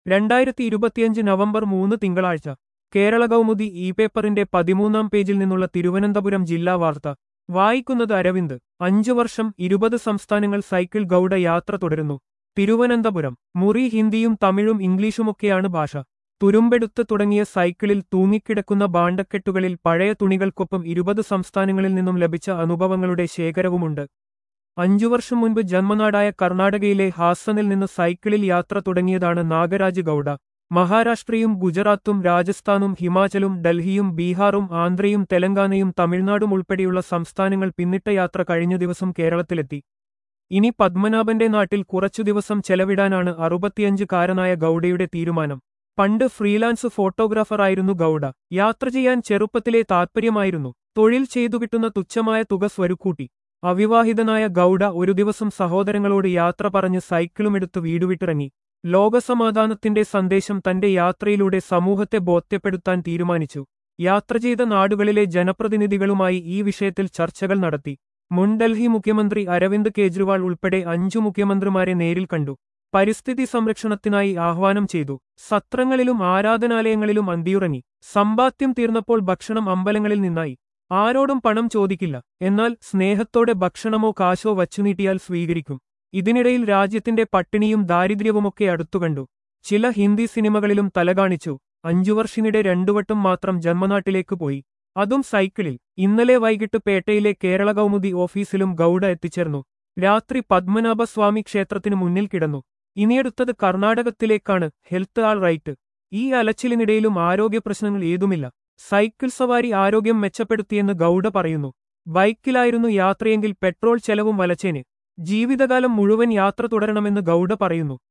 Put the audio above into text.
രണ്ടായിരത്തി ഇരുപത്തിയഞ്ച് നവംബർ മൂന്ന് തിങ്കളാഴ്ച കേരള കൗമുദി ഇ പേപ്പറിന്റെ പതിമൂന്നാം പേജിൽ നിന്നുള്ള തിരുവനന്തപുരം ജില്ലാ വാർത്ത വായിക്കുന്നത് അരവിന്ദ് അഞ്ചു വർഷം ഇരുപത് സംസ്ഥാനങ്ങൾ സൈക്കിൾ ഗൗഡ യാത്ര തുടരുന്നു തിരുവനന്തപുരം മുറി ഹിന്ദിയും തമിഴും ഇംഗ്ലീഷുമൊക്കെയാണ് ഭാഷ തുരുമ്പെടുത്ത് തുടങ്ങിയ സൈക്കിളിൽ തൂങ്ങിക്കിടക്കുന്ന ബാണ്ടക്കെട്ടുകളിൽ പഴയ തുണികൾക്കൊപ്പം ഇരുപത് സംസ്ഥാനങ്ങളിൽ നിന്നും ലഭിച്ച അനുഭവങ്ങളുടെ ശേഖരവുമുണ്ട് അഞ്ചു വർഷം മുൻപ് ജന്മനാടായ കർണാടകയിലെ ഹാസനിൽ നിന്ന് സൈക്കിളിൽ യാത്ര തുടങ്ങിയതാണ് നാഗരാജ് ഗൗഡ മഹാരാഷ്ട്രയും ഗുജറാത്തും രാജസ്ഥാനും ഹിമാചലും ഡൽഹിയും ബീഹാറും ആന്ധ്രയും തെലങ്കാനയും തമിഴ്നാടും ഉൾപ്പെടെയുള്ള സംസ്ഥാനങ്ങൾ പിന്നിട്ട യാത്ര കഴിഞ്ഞ ദിവസം കേരളത്തിലെത്തി ഇനി പത്മനാഭന്റെ നാട്ടിൽ കുറച്ചു ദിവസം ചെലവിടാനാണ് അറുപത്തിയഞ്ചുകാരനായ ഗൗഡയുടെ തീരുമാനം പണ്ട് ഫ്രീലാൻസ് ഫോട്ടോഗ്രാഫറായിരുന്നു ഗൗഡ യാത്ര ചെയ്യാൻ ചെറുപ്പത്തിലെ താൽപ്പര്യമായിരുന്നു തൊഴിൽ ചെയ്തു കിട്ടുന്ന തുച്ഛമായ തുക സ്വരുക്കൂട്ടി അവിവാഹിതനായ ഗൗഡ ഒരു ദിവസം സഹോദരങ്ങളോട് യാത്ര പറഞ്ഞ് സൈക്കിളുമെടുത്ത് വീടുവിട്ടിറങ്ങി ലോകസമാധാനത്തിന്റെ സന്ദേശം തന്റെ യാത്രയിലൂടെ സമൂഹത്തെ ബോധ്യപ്പെടുത്താൻ തീരുമാനിച്ചു യാത്ര ചെയ്ത നാടുകളിലെ ജനപ്രതിനിധികളുമായി ഈ വിഷയത്തിൽ ചർച്ചകൾ നടത്തി മുൻ ഡൽഹി മുഖ്യമന്ത്രി അരവിന്ദ് കെജ്രിവാൾ ഉൾപ്പെടെ അഞ്ചു മുഖ്യമന്ത്രിമാരെ നേരിൽ കണ്ടു പരിസ്ഥിതി സംരക്ഷണത്തിനായി ആഹ്വാനം ചെയ്തു സത്രങ്ങളിലും ആരാധനാലയങ്ങളിലും അന്തിയുറങ്ങി സമ്പാദ്യം തീർന്നപ്പോൾ ഭക്ഷണം അമ്പലങ്ങളിൽ നിന്നായി ആരോടും പണം ചോദിക്കില്ല എന്നാൽ സ്നേഹത്തോടെ ഭക്ഷണമോ കാശോ വച്ചുനീട്ടിയാൽ സ്വീകരിക്കും ഇതിനിടയിൽ രാജ്യത്തിന്റെ പട്ടിണിയും ദാരിദ്ര്യവുമൊക്കെ അടുത്തുകണ്ടു ചില ഹിന്ദി സിനിമകളിലും തലകാണിച്ചു അഞ്ചു വർഷത്തിനിടെ രണ്ടുവട്ടം മാത്രം ജന്മനാട്ടിലേക്ക് പോയി അതും സൈക്കിളിൽ ഇന്നലെ വൈകിട്ട് പേട്ടയിലെ കേരള കൗമുദി ഓഫീസിലും ഗൗഡ എത്തിച്ചേർന്നു രാത്രി പത്മനാഭസ്വാമി ക്ഷേത്രത്തിനു മുന്നിൽ കിടന്നു ഇനിയെടുത്തത് കർണാടകത്തിലേക്കാണ് ഹെൽത്ത് ആൾ റൈറ്റ് ഈ അലച്ചിലിനിടയിലും ആരോഗ്യ പ്രശ്നങ്ങൾ ഏതുമില്ല സൈക്കിൾ സവാരി ആരോഗ്യം മെച്ചപ്പെടുത്തിയെന്ന് ഗൗഡ പറയുന്നു ബൈക്കിലായിരുന്നു യാത്രയെങ്കിൽ പെട്രോൾ ചെലവും വലച്ചേന് ജീവിതകാലം മുഴുവൻ യാത്ര തുടരണമെന്ന് ഗൗഡ പറയുന്നു